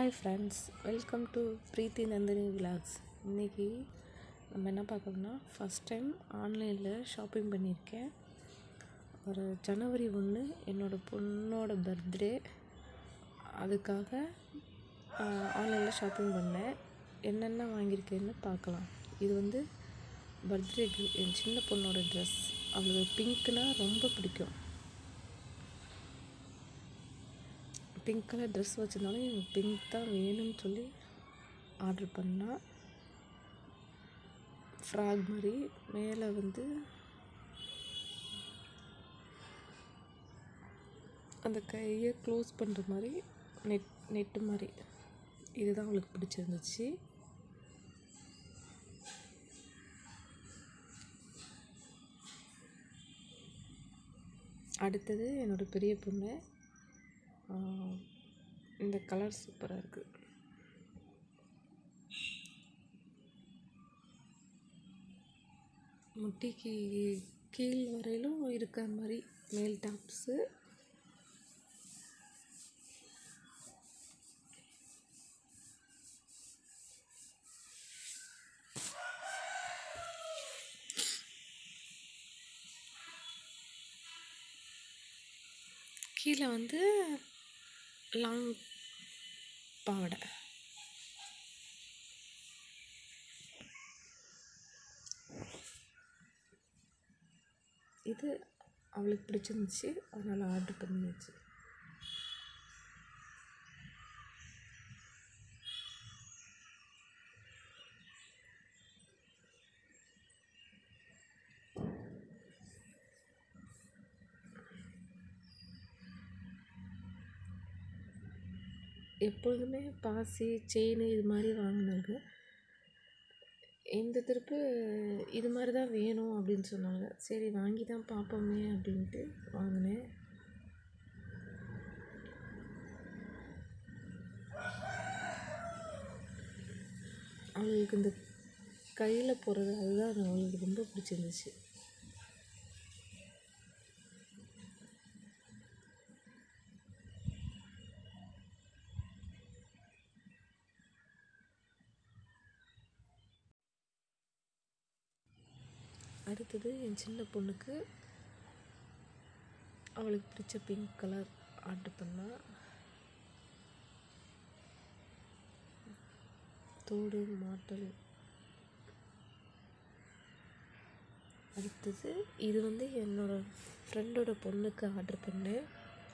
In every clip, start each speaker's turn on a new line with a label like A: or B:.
A: hi friends welcome to Preethi Nandhini vlogs இன்றைக்கி நம்ம என்ன பார்க்கணும்னா ஃபஸ்ட் டைம் ஆன்லைனில் ஷாப்பிங் பண்ணியிருக்கேன் ஒரு ஜனவரி ஒன்று என்னோடய பொண்ணோட பர்த்டே அதுக்காக ஆன்லைனில் ஷாப்பிங் பண்ணேன் என்னென்ன வாங்கியிருக்கேன்னு பார்க்கலாம் இது வந்து பர்த்டே என் சின்ன பொண்ணோட ட்ரெஸ் அவளுக்கு பிங்க்னா ரொம்ப பிடிக்கும் பிங்க் கலர் ட்ரெஸ் வச்சுருந்தாலும் எனக்கு பிங்க் தான் வேணும்னு சொல்லி ஆர்டர் பண்ணா ஃப்ராக் மாதிரி மேலே வந்து அந்த கையை க்ளோஸ் பண்ணுற மாதிரி நெட் நெட்டு மாதிரி இதுதான் அவளுக்கு பிடிச்சிருந்துச்சு அடுத்தது என்னோடய பெரிய பொண்ணு இந்த கலர் சூப்பராக இருக்குது முட்டிக்கு கீழ் வரையிலும் இருக்கிற மாதிரி மேல் டாப்ஸு கீழே வந்து லாங் பாவாடை இது அவளுக்கு பிடிச்சிருந்துச்சு அதனால் ஆர்டர் பண்ணியாச்சு எப்பொழுதுமே பாசி செயின் இது மாதிரி வாங்கினது இந்த திருப்பு இது மாதிரி தான் வேணும் அப்படின்னு சொன்னாங்க சரி வாங்கி தான் பார்ப்போமே அப்படின்ட்டு வாங்கினேன் அவளுக்கு இந்த கையில் போடுறது அதுதான் அவளுக்கு ரொம்ப பிடிச்சிருந்துச்சு அடுத்தது என் சின்ன பொண்ணுக்கு அவளுக்கு பிடிச்ச பிங்க் கலர் ஆர்டர் பண்ணால் தோடு மாட்டல் அடுத்தது இது வந்து என்னோடய ஃப்ரெண்டோட பொண்ணுக்கு ஆர்டர் பண்ணேன்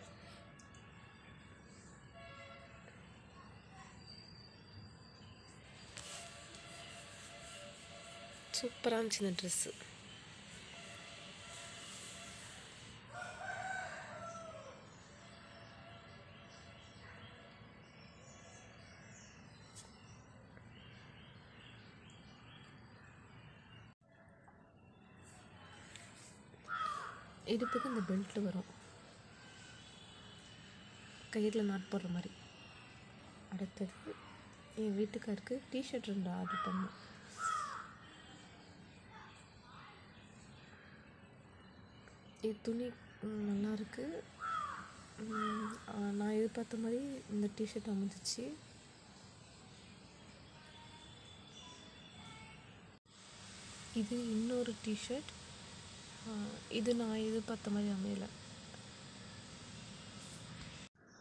A: சூப்பராக இருந்துச்சு இந்த ட்ரெஸ்ஸு இடுப்புக்கு இந்த பெல்ட் வரும் கயிறில் நாட் போடுற மாதிரி அடுத்தது என் வீட்டுக்காருக்கு டிஷர்ட் ரெண்டு ஆர்டர் பண்ணேன் இது துணி நல்லா இருக்குது நான் எதிர்பார்த்த மாதிரி இந்த டிஷர்ட் அமைஞ்சிச்சு இது இன்னொரு டிஷர்ட் இது நான் எதிர்பார்த்த மாதிரி அமையலை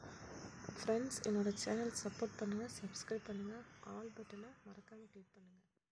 A: ஃப்ரெண்ட்ஸ் என்னோடய சேனல் சப்போர்ட் பண்ணுங்கள் சப்ஸ்கிரைப் பண்ணுங்கள் ஆல் பட்டனை மறக்காமல் கிளிக் பண்ணுங்கள்